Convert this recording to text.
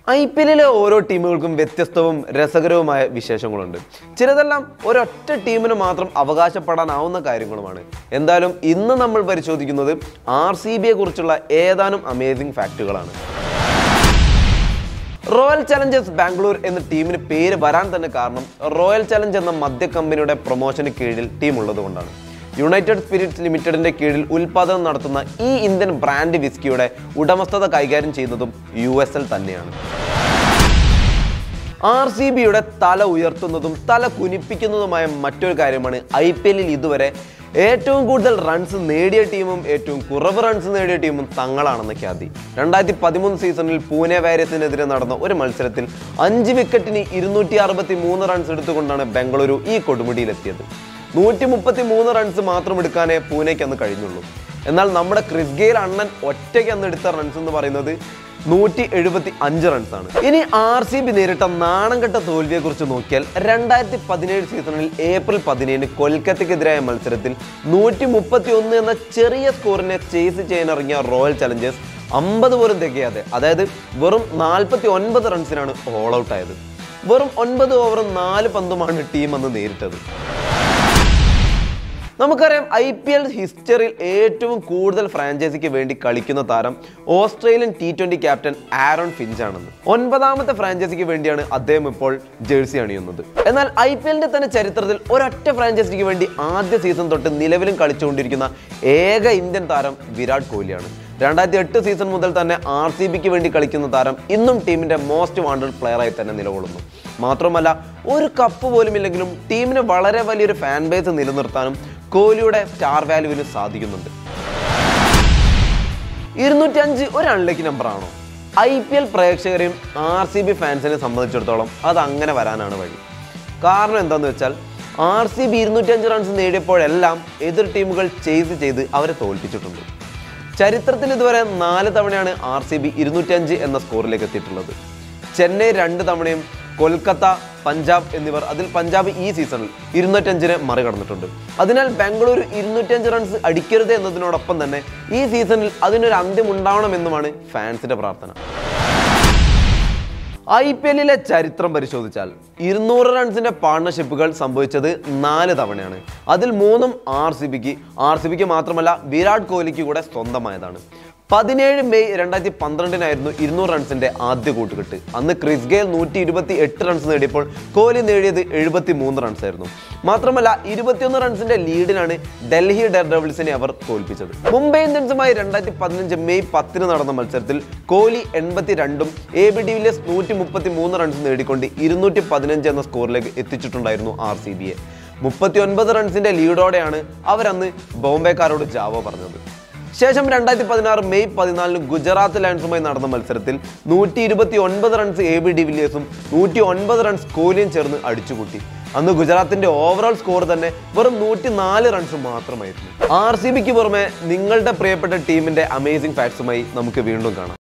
I P എല്ലിലെ ഓരോ ടീമുകൾക്കും വ്യത്യസ്തവും രസകരവുമായ വിശേഷങ്ങളുണ്ട് ചിലതെല്ലാം ഒരൊറ്റ ടീമിന് മാത്രം അവകാശപ്പെടാനാവുന്ന കാര്യങ്ങളുമാണ് എന്തായാലും ഇന്ന് നമ്മൾ പരിശോധിക്കുന്നത് ആർ സി ബിയെ കുറിച്ചുള്ള ഏതാനും അമേസിംഗ് ഫാക്റ്റുകളാണ് റോയൽ ചലഞ്ചേഴ്സ് ബാംഗ്ലൂർ എന്ന ടീമിന് പേര് വരാൻ തന്നെ കാരണം റോയൽ ചലഞ്ച് എന്ന മദ്യ കമ്പനിയുടെ പ്രൊമോഷന് കീഴിൽ ടീം ഉള്ളതുകൊണ്ടാണ് യുണൈറ്റഡ് സ്പിരിറ്റ്സ് ലിമിറ്റഡിന്റെ കീഴിൽ ഉൽപാദനം നടത്തുന്ന ഈ ഇന്ത്യൻ ബ്രാൻഡ് വിസ്കിയുടെ ഉടമസ്ഥത കൈകാര്യം ചെയ്യുന്നതും യു എസ് എൽ തന്നെയാണ് ആർ സി ബിയുടെ തല ഉയർത്തുന്നതും തല കുനിപ്പിക്കുന്നതുമായ മറ്റൊരു കാര്യമാണ് ഐ പി എല്ലിൽ ഇതുവരെ ഏറ്റവും കൂടുതൽ റൺസ് നേടിയ ടീമും ഏറ്റവും കുറവ് റൺസ് നേടിയ ടീമും തങ്ങളാണെന്ന് ഖ്യാതി രണ്ടായിരത്തി പതിമൂന്ന് സീസണിൽ പൂനെ വാരിയസിനെതിരെ നടന്ന ഒരു മത്സരത്തിൽ അഞ്ച് വിക്കറ്റിന് ഇരുന്നൂറ്റി അറുപത്തി മൂന്ന് റൺസ് എടുത്തുകൊണ്ടാണ് ബംഗളൂരു ഈ കൊടുമുടിയിലെത്തിയത് നൂറ്റി മുപ്പത്തി മൂന്ന് റൺസ് മാത്രം എടുക്കാനേ പൂനെക്ക് അന്ന് കഴിഞ്ഞുള്ളൂ എന്നാൽ നമ്മുടെ ക്രിസ് ഗെയിൽ അണ്ണൻ ഒറ്റയ്ക്ക് അന്ന് എടുത്ത റൺസ് എന്ന് പറയുന്നത് നൂറ്റി എഴുപത്തി അഞ്ച് റൺസാണ് ഇനി ആർ സി ബി നേരിട്ട നാണംകെട്ട തോൽവിയെ കുറിച്ച് നോക്കിയാൽ രണ്ടായിരത്തി പതിനേഴ് സീസണിൽ ഏപ്രിൽ പതിനേഴിന് കൊൽക്കത്തയ്ക്കെതിരായ മത്സരത്തിൽ നൂറ്റി മുപ്പത്തി ഒന്ന് എന്ന ചെറിയ സ്കോറിനെ ചേസ് ചെയ്യാനിറങ്ങിയ റോയൽ ചലഞ്ചേഴ്സ് അമ്പത് പോലും തികയാതെ അതായത് വെറും നാൽപ്പത്തി ഒൻപത് റൺസിനാണ് ഓൾ ഔട്ട് ആയത് വെറും ഒൻപത് ഓവറും നാല് പന്തുമാണ് ടീം അന്ന് നേരിട്ടത് നമുക്കറിയാം ഐ പി എൽ ഹിസ്റ്ററിയിൽ ഏറ്റവും കൂടുതൽ ഫ്രാഞ്ചൈസിക്ക് വേണ്ടി കളിക്കുന്ന താരം Australian T twenty captain Aaron Finch ആണെന്ന് ഒൻപതാമത്തെ ഫ്രാഞ്ചൈസിക്ക് വേണ്ടിയാണ് അദ്ദേഹം ഇപ്പോൾ ജേഴ്സി അണിയുന്നത് എന്നാൽ ഐ പി എല്ലിന്റെ തന്നെ ചരിത്രത്തിൽ ഒരൊറ്റ ഫ്രാഞ്ചൈസിക്ക് വേണ്ടി ആദ്യ സീസൺ തൊട്ട് നിലവിലും കളിച്ചുകൊണ്ടിരിക്കുന്ന ഏക ഇന്ത്യൻ താരം വിരാട് കോഹ്ലിയാണ് രണ്ടായിരത്തി എട്ട് സീസൺ മുതൽ തന്നെ ആർ സി ബിക്ക് വേണ്ടി കളിക്കുന്ന താരം ഇന്നും ടീമിന്റെ മോസ്റ്റ് വാണ്ടഡ് പ്ലെയറായി തന്നെ നിലകൊള്ളുന്നു മാത്രമല്ല ഒരു കപ്പ് പോലും ഇല്ലെങ്കിലും ടീമിന് വളരെ വലിയൊരു ഫാൻ ബേസ് നിലനിർത്താനും കോഹ്ലിയുടെ സ്റ്റാർ വാല്യൂവിന് സാധിക്കുന്നുണ്ട് ഇരുന്നൂറ്റി അഞ്ച് ഒരു അൺലക്കി നമ്പറാണോ ഐ പി എൽ പ്രേക്ഷകരെയും ആർ സി ബി ഫാൻസിനെ സംബന്ധിച്ചിടത്തോളം അത് അങ്ങനെ വരാനാണ് വഴി കാരണം എന്താന്ന് വെച്ചാൽ ആർ സി ബി ഇരുന്നൂറ്റഞ്ച് റൺസ് നേടിയപ്പോഴെല്ലാം എതിർ ടീമുകൾ ചേസ് ചെയ്ത് അവരെ തോൽപ്പിച്ചിട്ടുണ്ട് ചരിത്രത്തിൽ ഇതുവരെ നാല് തവണയാണ് ആർ സി ബി ഇരുന്നൂറ്റഞ്ച് എന്ന സ്കോറിലേക്ക് എത്തിയിട്ടുള്ളത് ചെന്നൈ രണ്ട് തവണയും കൊൽക്കത്ത പഞ്ചാബ് എന്നിവർ അതിൽ പഞ്ചാബ് ഈ സീസണിൽ ഇരുന്നൂറ്റഞ്ചിനെ മറികടന്നിട്ടുണ്ട് അതിനാൽ ബാംഗ്ലൂർ ഇരുന്നൂറ്റഞ്ച് റൺസ് അടിക്കരുത് എന്നതിനോടൊപ്പം തന്നെ ഈ സീസണിൽ അതിനൊരു അന്ത്യം ഉണ്ടാവണമെന്നുമാണ് ഫാൻസിന്റെ പ്രാർത്ഥന ഐ പി എല്ലിലെ ചരിത്രം പരിശോധിച്ചാൽ ഇരുന്നൂറ് റൺസിന്റെ പാർട്ണർഷിപ്പുകൾ സംഭവിച്ചത് നാല് തവണയാണ് അതിൽ മൂന്നും ആർ സി ബിക്ക് ആർ സി ബിക്ക് മാത്രമല്ല വിരാട് കോഹ്ലിക്ക് കൂടെ സ്വന്തമായതാണ് പതിനേഴ് മെയ് രണ്ടായിരത്തി പന്ത്രണ്ടിനായിരുന്നു ഇരുന്നൂറ് റൺസിന്റെ ആദ്യ കൂട്ടുകെട്ട് അന്ന് ക്രിസ് ഗെയിൽ നൂറ്റി ഇരുപത്തി എട്ട് റൺസ് നേടിയപ്പോൾ കോഹ്ലി നേടിയത് എഴുപത്തി മൂന്ന് റൺസ് ആയിരുന്നു മാത്രമല്ല ഇരുപത്തിയൊന്ന് റൺസിന്റെ ലീഡിനാണ് ഡൽഹി ഡെയർ ഡെവിൾസിനെ അവർ തോൽപ്പിച്ചത് മുംബൈ ഇന്ത്യൻസുമായി രണ്ടായിരത്തി പതിനഞ്ച് മെയ് പത്തിന് നടന്ന മത്സരത്തിൽ കോഹ്ലി എൺപത്തി രണ്ടും എ ബി ഡിവിലിയേഴ്സ് നൂറ്റി മുപ്പത്തി മൂന്ന് റൺസ് നേടിക്കൊണ്ട് ഇരുന്നൂറ്റി പതിനഞ്ച് എന്ന സ്കോറിലേക്ക് എത്തിച്ചിട്ടുണ്ടായിരുന്നു ആർ സി ബിയെ മുപ്പത്തി ഒൻപത് റൺസിന്റെ ലീഡോടെയാണ് അവരന്ന് ബോംബെക്കാരോട് ജാവോ പറഞ്ഞത് ശേഷം രണ്ടായിരത്തി പതിനാറ് മെയ് പതിനാലിന് ഗുജറാത്ത് ലയൺസുമായി നടന്ന മത്സരത്തിൽ നൂറ്റി ഇരുപത്തി ഒൻപത് റൺസ് എ ബി ഡിവിലിയേഴ്സും നൂറ്റി ഒൻപത് റൺസ് കോഹ്ലിയും ചേർന്ന് അടിച്ചുകൂട്ടി അന്ന് ഗുജറാത്തിന്റെ ഓവറോൾ സ്കോർ തന്നെ വെറും നൂറ്റി നാല് റൺസ് മാത്രമായിരുന്നു ആർ സി ബിക്ക് പുറമെ നിങ്ങളുടെ പ്രിയപ്പെട്ട ടീമിന്റെ അമേസിംഗ് ഫാക്ട്സുമായി നമുക്ക് വീണ്ടും കാണാം